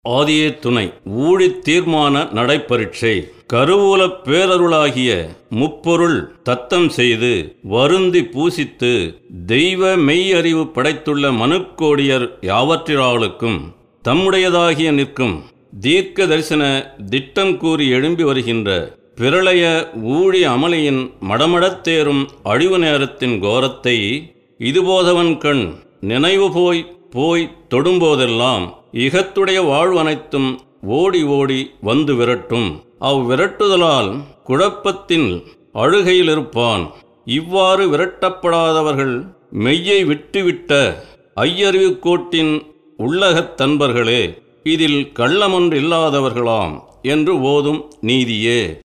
ஆதியே துணை ஊழி தீர்மான நடைப்பரீட்சை கருவூலப் பேரருளாகிய முப்பொருள் தத்தம் செய்து வருந்தி பூசித்து தெய்வ மெய்யறிவு படைத்துள்ள மனுக்கோடியர் யாவற்றிராளுக்கும் தம்முடையதாகிய நிற்கும் தீர்க்க தரிசன திட்டம் கூறி எழும்பி வருகின்ற பிரளய ஊழி அமளியின் மடமடத்தேறும் அழிவு நேரத்தின் கோரத்தை இதுபோதவன் கண் நினைவு போய் போய் தொடும்போதெல்லாம் இகத்துடைய வாழ்வு அனைத்தும் ஓடி ஓடி வந்து விரட்டும் அவ்விரட்டுதலால் குழப்பத்தின் அழுகையில் இருப்பான் இவ்வாறு விரட்டப்படாதவர்கள் மெய்யை விட்டுவிட்ட ஐயறிவு கோட்டின் உள்ளகத் தன்பர்களே இதில் கள்ளமொன்றில்லாதவர்களாம் என்று ஓதும் நீதியே